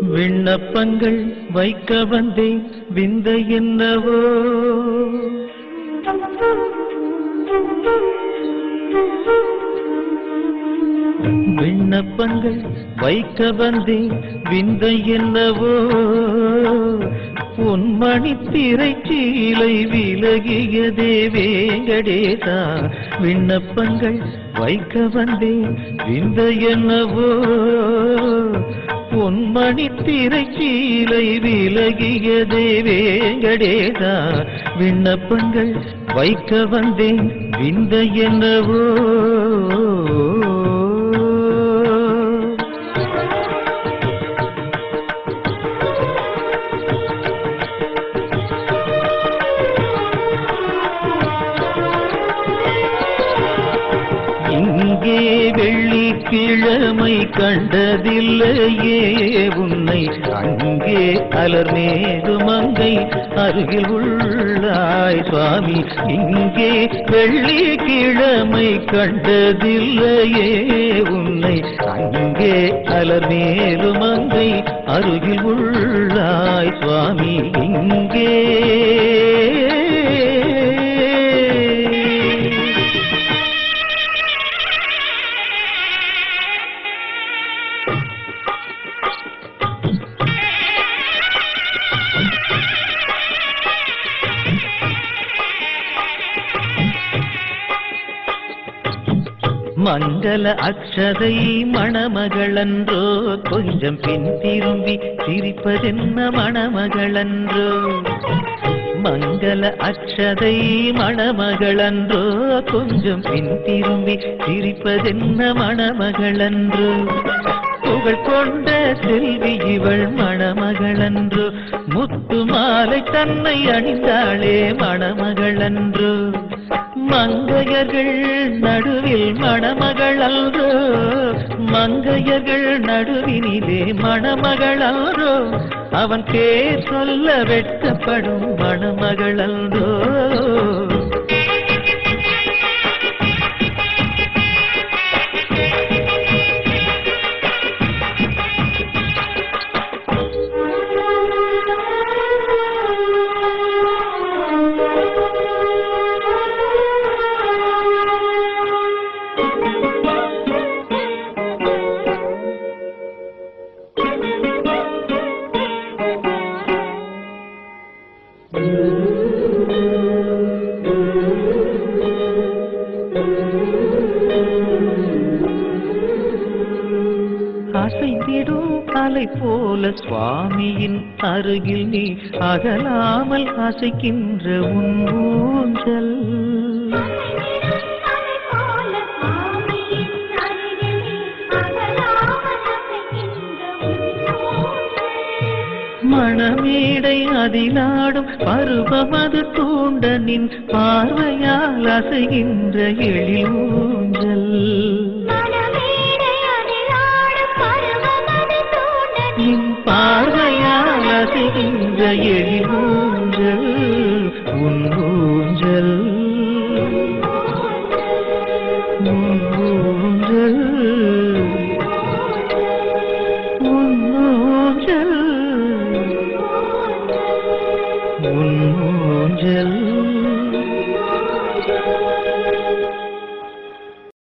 விண்ணப்பங்கள் வைக்க வந்தேன் விந்தை என்னவோ விண்ணப்பங்கள் வைக்க வந்தேன் விந்தை என்னவோ பொன்மணி திரைச்சீலை விலகியதே வேங்கடேசா விண்ணப்பங்கள் வைக்க வந்தேன் விந்தை என்னவோ பொன்மணி திரைச்சீலை விலகியதே வேங்கடேசா விண்ணப்பங்கள் வைக்க வந்தேன் விந்தை என்னவோ இங்கே வெள்ளிக்கிழமை கண்டதில்லையே உன்னை அங்கே அலர்மேது மங்கை அருகில் உள்ளாய் சுவாமி இங்கே வெள்ளிக்கிழமை கண்டதில்லையே உன்னை அங்கே அலர்மேது மங்கை அருகில் உள்ளாய் சுவாமி இங்கே மங்கள அக்ஷதை மணமகளன்றோ கொஞ்சம் பின் திரும்பி சிரிப்பதென்ன மணமகளன்றோ மங்கள அக்ஷதை மணமகளன்றோ கொஞ்சம் பின் திரும்பி சிரிப்பதென்ன மணமகளன்றோ புகழ் கொண்ட செல்வி இவள் மணமகளன்றோ முத்து மாலை தன்னை அணிந்தாளே மணமகளன்றோ மங்கையர்கள் நடுவில் மணமகள் அல்றோ மங்கையர்கள் நடுவினிலே மணமகள் அல்றோ அவன் பேர் சொல்ல வெட்கப்படும் மணமகள் அல்றோ அசைந்திடும் அலை போல சுவாமியின் அருகில் நீ அகலாமல் அசைக்கின்ற உன் ஊஞ்சல் மணமேடை அதிலாடும் பருவமது தூண்ட நின் பார்வையால் அசைகின்ற எழில் ஊஞ்சல் நின் பார்வையால் அசைகின்ற எழில் ஊஞ்சல்